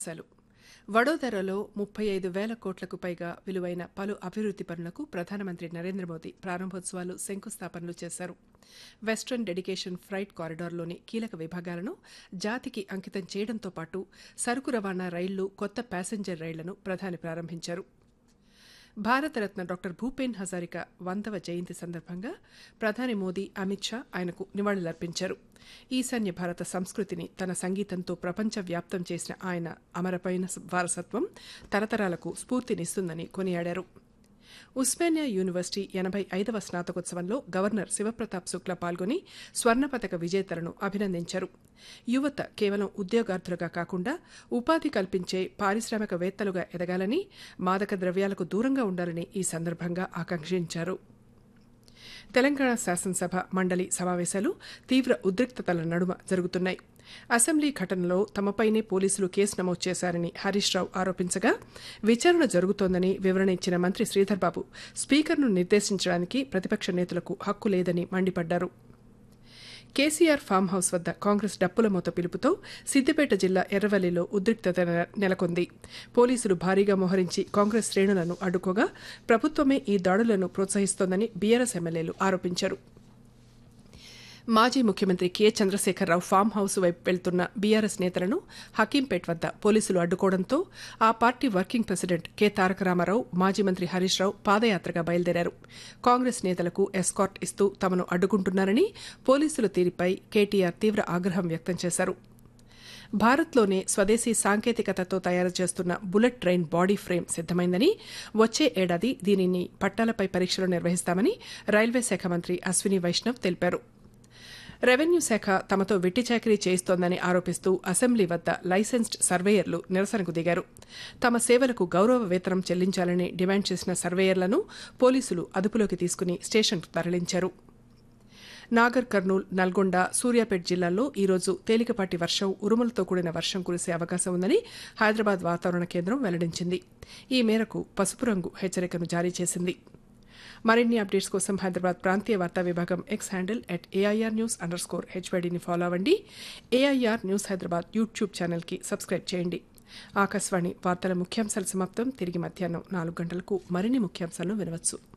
సెలు వడోదరలో ముప్పై ఐదు వేల కోట్లకు పైగా విలువైన పలు అభివృద్ది పనులకు ప్రధానమంత్రి నరేంద్ర మోదీ ప్రారంభోత్సవాలు శంకుస్థాపనలు చేశారు వెస్టర్న్ డెడికేషన్ ఫ్రైట్ కారిడార్లోని కీలక విభాగాలను జాతికి అంకితం చేయడంతో పాటు సరుకు రవాణా రైళ్లు కొత్త ప్యాసింజర్ రైళ్లను ప్రధాని ప్రారంభించారు భారతరత్న డాక్టర్ భూపేన్ హజారిక వందవ జయంతి సందర్భంగా ప్రధాని మోదీ అమిత్ షా ఆయనకు నివాళులర్పించారు ఈశాన్య భారత సంస్కృతిని తన సంగీతంతో ప్రపంచవ్యాప్తం చేసిన ఆయన అమరపైన వారసత్వం తరతరాలకు స్ఫూర్తినిస్తుందని కొనియాడారు ఉస్మానియా యూనివర్సిటీ ఎనభై ఐదవ స్నాతకోత్సవంలో గవర్నర్ శివప్రతాప్ శుక్లా పాల్గొని స్వర్ణ పతక విజేతలను అభినందించారు యువత కేవలం ఉద్యోగార్థులుగా కాకుండా ఉపాధి కల్పించే పారిశ్రామికవేత్తలుగా ఎదగాలని మాదక ద్రవ్యాలకు దూరంగా ఉండాలని ఈ సందర్భంగా ఆకాంక్షించారు తెలంగాణ శాసనసభ మండలి సమావేశాలు తీవ్ర ఉద్రిక్తతల నడుమ జరుగుతున్నాయి అసెంబ్లీ ఘటనలో తమపైనే పోలీసులు కేసు నమోదు చేశారని హరీష్ రావు ఆరోపించగా విచారణ జరుగుతోందని వివరణ ఇచ్చిన మంత్రి శ్రీధర్ బాబు స్పీకర్ను నిర్దేశించడానికి ప్రతిపక్ష నేతలకు హక్కు లేదని మండిపడ్డారు కేసీఆర్ ఫామ్ హౌస్ వద్ద కాంగ్రెస్ డప్పుల మూత పిలుపుతో సిద్దిపేట జిల్లా ఎర్రవల్లిలో ఉద్రిక్తత నెలకొంది పోలీసులు భారీగా మోహరించి కాంగ్రెస్ శ్రేణులను అడ్డుకోగా ప్రభుత్వమే ఈ దాడులను ప్రోత్సహిస్తోందని బీఆర్ఎస్ ఎమ్మెల్యేలు ఆరోపించారు మాజీ ముఖ్యమంత్రి కె చంద్రశేఖరరావు ఫామ్ హౌస్ వైపు వెళ్తున్న బీఆర్ఎస్ నేతలను హకీంపేట్ వద్ద పోలీసులు అడ్డుకోవడంతో ఆ party working president K Taraka Rama Rao మాజీ మంత్రి హరీష్ రావు పాదయాత్రగా బయలుదేరారు కాంగ్రెస్ నేతలకు ఎస్కార్ట్ ఇస్తూ తమను అడ్డుకుంటున్నారని పోలీసుల తీరుపై కేటీఆర్ తీవ్ర ఆగ్రహం వ్యక్తం చేశారు భారత్లోనే స్వదేశీ సాంకేతికతతో తయారు చేస్తున్న బుల్లెట్ ట్రైన్ బాడీ ఫ్రేమ్ సిద్దమైందని వచ్చే ఏడాది దీనిని పట్టాలపై పరీక్షలు నిర్వహిస్తామని రైల్వే శాఖ మంత్రి అశ్విని వైష్ణవ్ తెలిపారు రెవెన్యూ శాఖ తమతో వెట్టి చాకరీ చేయిస్తోందని ఆరోపిస్తూ అసెంబ్లీ వద్ద లైసెన్స్డ్ సర్వేయర్లు నిరసనకు దిగారు తమ సేవలకు గౌరవ వేతనం చెల్లించాలని డిమాండ్ చేసిన సర్వేయర్లను పోలీసులు అదుపులోకి తీసుకుని స్టేషన్కు తరలించారు నాగర్ కర్నూల్ నల్గొండ సూర్యాపేట్ జిల్లాల్లో ఈరోజు తేలికపాటి వర్షం ఉరుములతో కూడిన వర్షం కురిసే అవకాశం ఉందని హైదరాబాద్ వాతావరణ కేంద్రం వెల్లడించింది ఈ మేరకు పసుపు రంగు హెచ్చరికను జారీ చేసింది మరిన్ని అప్డేట్స్ కోసం హైదరాబాద్ ప్రాంతీయ వార్తా విభాగం X handle at AIR news underscore హెచ్వైడీని ఫాలో అవ్వండి ఏఐఆర్ న్యూస్ హైదరాబాద్ యూట్యూబ్ ఛానల్కి సబ్స్క్రైబ్ చేయండి ఆకాశవాణి వార్తల ముఖ్యాంశాల సమాప్తం తిరిగి మధ్యాహ్నం నాలుగు గంటలకు మరిన్ని ముఖ్యాంశాలను వినవచ్చు